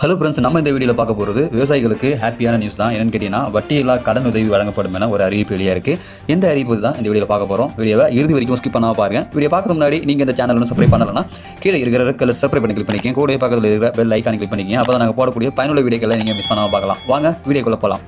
hello friends நம்ம இந்த வீடியோவில் பார்க்க போகிறது விவசாயிகளுக்கு ஹாப்பியான நியூஸ் தான் என்னன்னு கேட்டிங்கன்னா வட்டியில்லா கடன் உதவி வழங்கப்படும் என ஒரு அறிவிப்பு வெளியாக இருக்குது இந்த அறிவிப்பு தான் இந்த வீடியோவில் பார்க்க போகிறோம் வீடியோவை இறுதி வரைக்கும் ஸ்கிப் பண்ணாம பாருங்க வீடியோ பார்க்கறது முன்னாடி நீங்கள் இந்த சேனல் ஒன்று சப்ஸ்கிரைப் பண்ணலன்னா கீழே இருக்கிற ரெட் கலர் சப்ஸ்கிரைப் பண்ணி கிளிக் பண்ணிக்கங்க கூட பக்கத்தில் இருக்கிற பெல் ஐக்கான் கிளிக் பண்ணிக்கங்க அப்போ தான் நாங்கள் போடக்கூடிய பயனுள்ள வீடியோக்களை நீங்கள் மிஸ் பண்ணாமல் பார்க்கலாம் வாங்க வீடியோக்குள்ளே போகலாம்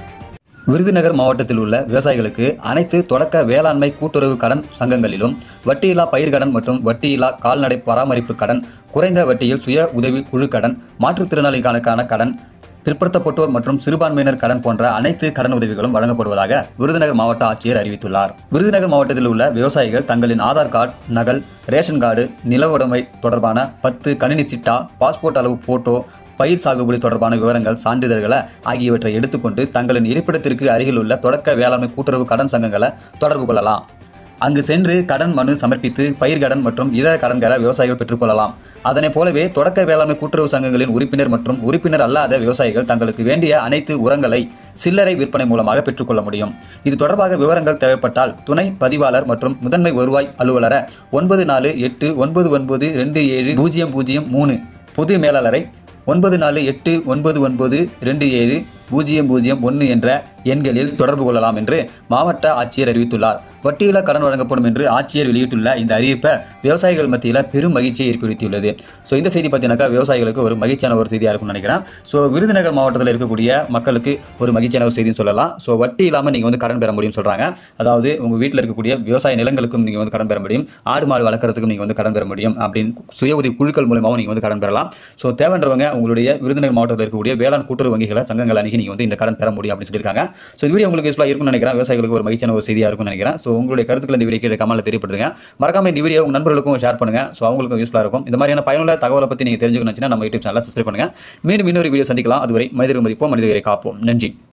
விருதுநகர் மாவட்டத்தில் உள்ள விவசாயிகளுக்கு அனைத்து தொடக்க வேளாண்மை கூட்டுறவு கடன் சங்கங்களிலும் வட்டியில்லா பயிர்க்கடன் மற்றும் வட்டியில்லா கால்நடை பராமரிப்பு கடன் குறைந்த வட்டியில் சுய உதவி குழு கடன் மாற்றுத்திறனாளிகளுக்கான கடன் பிற்படுத்தப்பட்டோர் மற்றும் சிறுபான்மையினர் கடன் போன்ற அனைத்து கடன் உதவிகளும் வழங்கப்படுவதாக விருதுநகர் மாவட்ட ஆட்சியர் அறிவித்துள்ளார் விருதுநகர் மாவட்டத்தில் உள்ள விவசாயிகள் தங்களின் ஆதார் கார்டு நகல் ரேஷன் கார்டு நில உடைமை தொடர்பான பத்து கணினி சிட்டா பாஸ்போர்ட் அளவு போட்டோ பயிர் சாகுபடி தொடர்பான விவரங்கள் சான்றிதழ்களை ஆகியவற்றை எடுத்துக்கொண்டு தங்களின் இருப்பிடத்திற்கு அருகில் உள்ள தொடக்க வேளாண்மை கூட்டுறவு கடன் சங்கங்களை தொடர்பு கொள்ளலாம் அங்கு சென்று கடன் மனு சமர்ப்பித்து பயிர்க்கடன் மற்றும் இதர கடன்களை விவசாயிகள் பெற்றுக்கொள்ளலாம் அதனைப் போலவே தொடக்க வேளாண்மை கூட்டுறவு சங்கங்களின் உறுப்பினர் மற்றும் உறுப்பினர் அல்லாத விவசாயிகள் தங்களுக்கு வேண்டிய அனைத்து உரங்களை சில்லறை விற்பனை மூலமாக பெற்றுக்கொள்ள முடியும் இது தொடர்பாக விவரங்கள் தேவைப்பட்டால் துணை பதிவாளர் மற்றும் முதன்மை வருவாய் அலுவலரை ஒன்பது நாலு எட்டு ஒன்பது ஒன்பது ரெண்டு ஏழு பூஜ்ஜியம் பூஜ்ஜியம் மூணு பொது மேலாளரை ஒன்பது நாலு எட்டு ஒன்பது ஒன்பது ரெண்டு ஏழு பூஜ்ஜியம் பூஜ்ஜியம் ஒன்று என்ற எண்களில் தொடர்பு கொள்ளலாம் என்று மாவட்ட ஆட்சியர் அறிவித்துள்ளார் வட்டியில்லா கடன் வழங்கப்படும் என்று ஆட்சியர் வெளியிட்டுள்ள இந்த அறிவிப்பை விவசாயிகள் மத்தியில் பெரும் மகிழ்ச்சியை ஏற்படுத்தியுள்ளது ஸோ இந்த செய்தி பார்த்தீங்கன்னாக்கா விவசாயிகளுக்கு ஒரு மகிழ்ச்சியான ஒரு செய்தியாக இருக்கும்னு நினைக்கிறேன் ஸோ விருதுநகர் மாவட்டத்தில் இருக்கக்கூடிய மக்களுக்கு ஒரு மகிழ்ச்சியான ஒரு செய்தின்னு சொல்லலாம் ஸோ வட்டி இல்லாமல் நீங்கள் வந்து கடன் பெற முடியும்னு சொல்கிறாங்க அதாவது உங்கள் வீட்டில் இருக்கக்கூடிய விவசாய நிலங்களுக்கும் நீங்கள் வந்து கடன் பெற முடியும் ஆடு மாடு வளர்க்குறதுக்கும் நீங்கள் வந்து கடன் பெற முடியும் அப்படின்னு சுய உதவி குழுக்கள் மூலமாகவும் நீங்கள் வந்து கடன் பெறலாம் ஸோ தேவைன்றவங்க உங்களுடைய விருதுநகர் மாவட்டத்தில் இருக்கக்கூடிய வேளாண் கூட்டுறவு வங்கிகளை சங்கங்கள் அணுகி நீங்கள் வந்து இந்த கடன் பெற முடியும் அப்படின்னு சொல்லியிருக்காங்க ஸோ இந்த வீடியோ உங்களுக்கு யூஸ்ஃபுல்லாக இருக்கும்னு நினைக்கிறேன் விவசாயிகளுக்கு ஒரு மகிழ்ச்சியான ஒரு செய்தியாக இருக்கும்னு நினைக்கிறேன் ஸோ உங்களுடைய கருத்துக்கள் இந்த வீடியோ கீழே கமெண்ட்ல தெரியப்படுத்துங்க மறக்காம இந்த வீடியோ உங்கள் நண்பர்களுக்கும் ஷேர் பண்ணுங்க ஸோ அவங்களுக்கும் யூஸ்ஃபுல்லாக இருக்கும் இந்த மாதிரியான பயனுள்ள தகவலை பற்றி நீங்கள் தெரிஞ்சுக்கணும்னு நம்ம யூடியூப் சேனலை சப்ஸ்கிரைப் பண்ணுங்க மீண்டும் இன்னொரு வீடியோ சந்திக்கலாம் அதுவரை மனிதர்கள் மதிப்போம் மனிதர்களை காப்போம் நன்றி